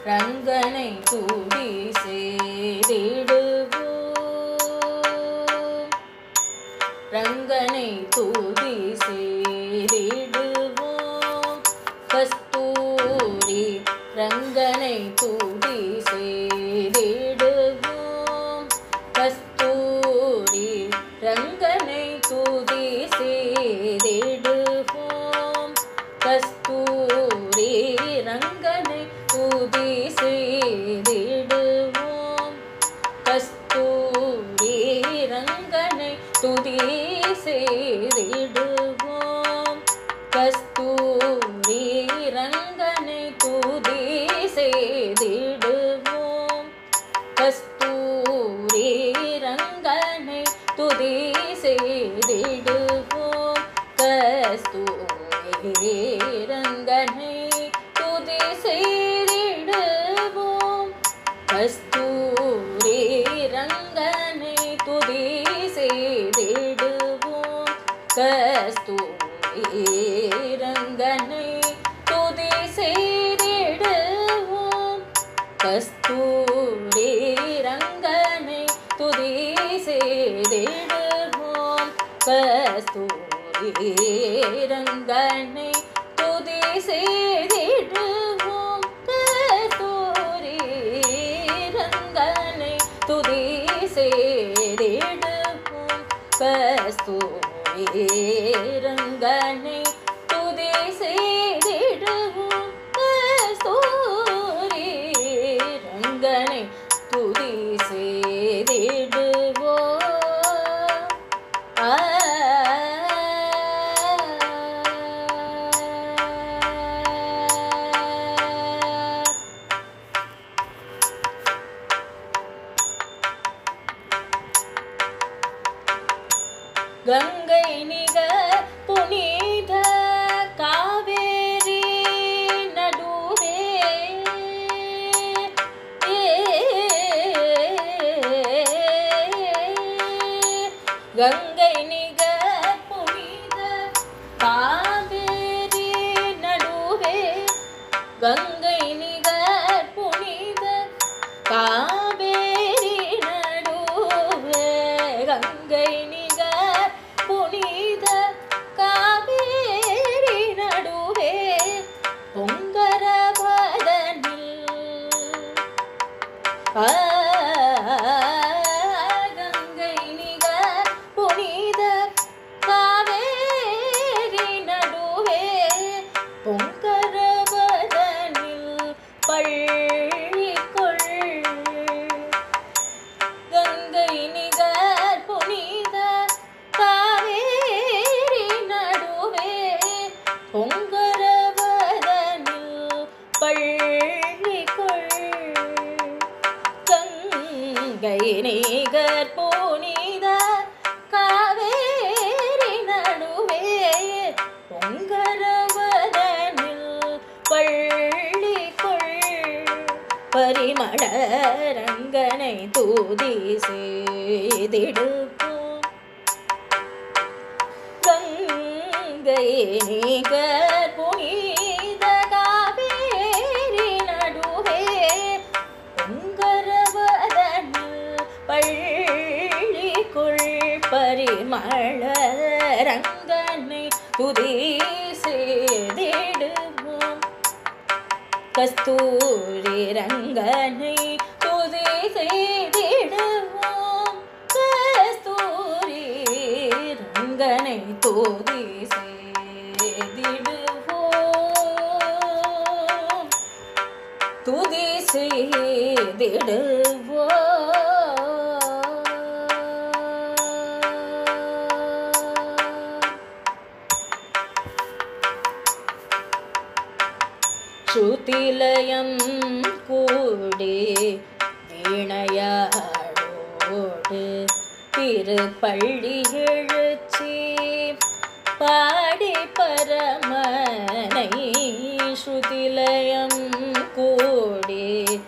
ரங்கனை துதி செய்திடுவோம் ரங்கனை துதி செய்திடுவோம் கஸ்தூரி ரங்கனை துதி செய்திடுவோம் கஸ்தூரி ரங்கனை துதி செய்திடுவோம் கஸ்தூரி ரங்கனை துதி செய்திடுவோம் கஸ்தூரி ரங்கனை துதி செய்திடுவோம் கஸ்தூரி ரங்கனை துதி செய்திடுவோம் கஸ்தூரி ரங்கனை துதி செய்திடுவோம் கஸ்தூரி ரங்கனை துதி செய்திடுவோம் கஸ்தூரி ரங்கனை துதி செய்திடுவோம் கஸ்தூரி ரங்கனை துதி செய்திடுவோம் கஸ்தூரி ரங்கனை துதி செய்திடுவோம் கஸ்தூரி ரங்கனை துதி செய்திடுவோம் கஸ்தூரி ரங்கனை துதி செய்திடுவோம் கஸ்தூரி ரங்கனை துதி செய்திடுவோம் கஸ்தூரி ரங்கனை துதி செய்திடுவோம் ஆ கங்கை நிக புனித காவேரி நடுவே கங்கை நிக புனித காவேரி நடுவே கங்கை நிக புனித காவேரி நடுவே கங்கை நிகர் புனித காவேரி நடுவே பொங்கரபதனில் ஆ, கங்கை நிகர் புனித காவேரி நடுவே பொங்கரபதனில் பள்ளிக்குள் கங்கை நிகர் புனித காவேரி நடுவே பொங்கரவதனில் பள்ளிக்குள் கங்கை நிகர் புனித காவேரி நடுவே பொங்கரவதனில் பள்ளிக்குள் பரிமள ரங்கனை தூதி செய்திடுவோம் கங்கை நீகர் புனித காவேரி நடுவே பொங்கரவதனில் பள்ளிக்குள் பரிமள ரங்கனை துதி செய்திடுவோம் கஸ்தூரி ரங்கனை துதி செய்திடுவோம் கஸ்தூரி ரங்கனை துதி செய்திடுவோம் துதி செய்திடுவோம் ஸ்ருதிலயம் கூடி வீணையாடோடு திருப்பள்ளி எழுச்சி பாடி பரமனை ஸ்ருதிலயம் கூடி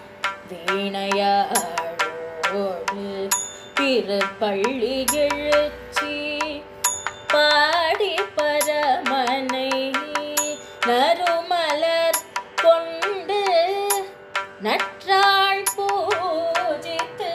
வீணையாடோடு திருப்பள்ளி எழுச்சி பாடி பரமனை நறுமலர் கொண்டு நற்றாள் பூஜித்து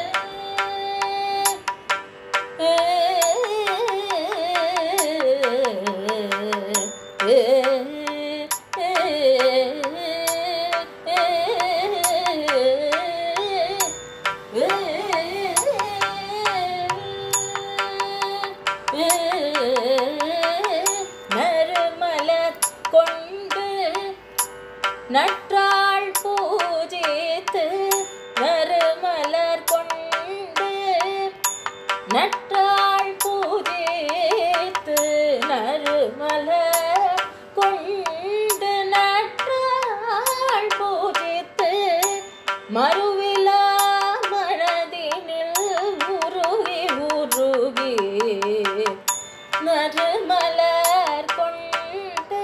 நறுமலர் கொண்டு நற்றாள் பூஜித்து நறுமலர் கொண்டு நற்றாள் பூஜித்து நறுமலர் கொண்டு நற்றாள் பூஜித்து மறுவிலா மனதினில் உருகி உருகி நறுமலர் கொண்டு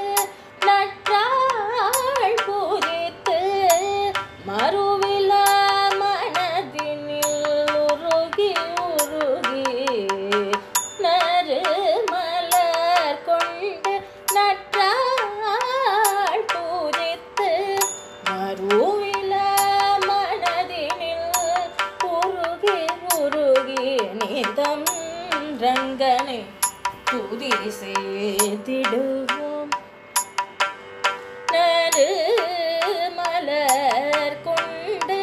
நற்றாள் பூஜித்து மறுவிலா மனதினில் உருகி உருகி நறுமலர் கொண்டு நற்றாள் பூஜித்து மறுவிலா மனதினில் உருகி உருகி நிதம் ரங்கனை துதி செய்திடுவோம் நறு மலர் கொண்டு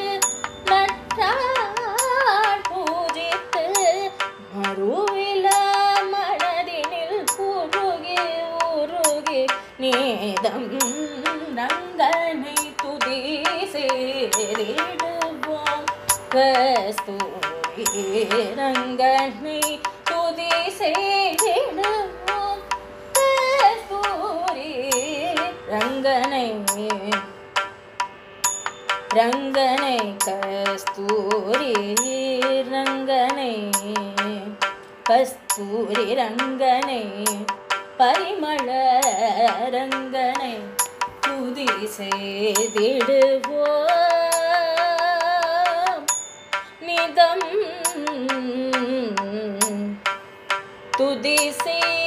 நற்றாள் பூஜித்து மறுவில மனதினில் உருகி உருகி நீதம் நங்கனை துதி செய்திடுவோம் கஸ்தூரி ரங்கனை துதி செய்திடுவோம் கஸ்தூரி ரங்கனை ரங்கனை கஸ்தூரி ரங்கனை கஸ்தூரி ரங்கனை பரிமள ரங்கனை துதி செய்திடுவோம் நிதம் துதி செய்